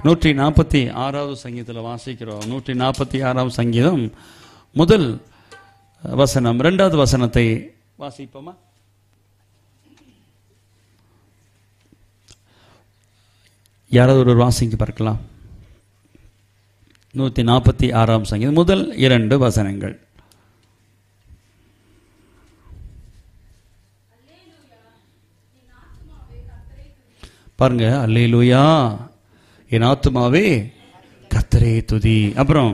நூற்றி நாற்பத்தி ஆறாவது சங்கீதத்தில் வாசிக்கிறோம் நூற்றி நாற்பத்தி ஆறாவது சங்கீதம் முதல் வசனம் ரெண்டாவது வசனத்தை வாசிப்போமா யாராவது ஒரு வாசிங்க பார்க்கலாம் நூற்றி நாற்பத்தி ஆறாம் சங்கீதம் முதல் இரண்டு வசனங்கள் பாருங்க அல்லேலூயா என் ஆத்துமாவே கத்தரே துதி அப்புறம்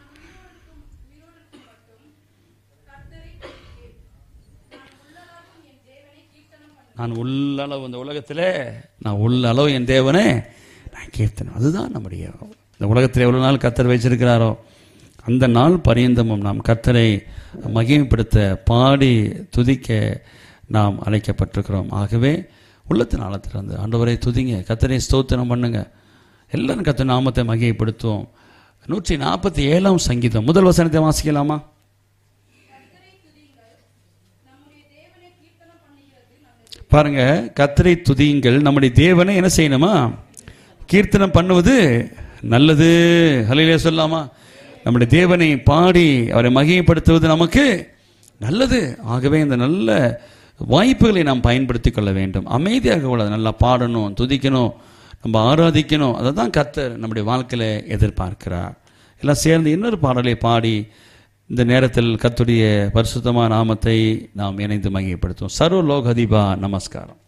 நான் உள்ளளவு இந்த உலகத்தில் நான் உள்ளளவு என் தேவனே நான் கீர்த்தனம் அதுதான் நம்முடைய இந்த உலகத்தில் எவ்வளோ நாள் கத்தர் வச்சிருக்கிறாரோ அந்த நாள் பரியந்தமும் நாம் கத்தரை மகிமைப்படுத்த பாடி துதிக்க நாம் அழைக்கப்பட்டிருக்கிறோம் ஆகவே உள்ளத்தின் ஆழத்திலிருந்து ஆண்டவரை துதிங்க கத்தரை ஸ்தோத்திரம் பண்ணுங்க எல்லாரும் கத்த நாமத்தை மகிமைப்படுத்துவோம் நூற்றி நாற்பத்தி ஏழாம் சங்கீதம் முதல் வசனத்தை வாசிக்கலாமா பாருங்க கத்தரை துதியுங்கள் நம்முடைய தேவனை என்ன செய்யணுமா கீர்த்தனம் பண்ணுவது நல்லது ஹலையிலே சொல்லாமா நம்முடைய தேவனை பாடி அவரை மகிமைப்படுத்துவது நமக்கு நல்லது ஆகவே இந்த நல்ல வாய்ப்புகளை நாம் பயன்படுத்தி கொள்ள வேண்டும் அமைதியாக கூடாது நல்லா பாடணும் துதிக்கணும் நம்ம ஆராதிக்கணும் அதை தான் கத்தர் நம்முடைய வாழ்க்கையில் எதிர்பார்க்கிறார் எல்லாம் சேர்ந்து இன்னொரு பாடலை பாடி இந்த நேரத்தில் கத்துடைய பரிசுத்தமான நாமத்தை நாம் இணைந்து மகிமைப்படுத்துவோம் சர்வ லோகதிபா நமஸ்காரம்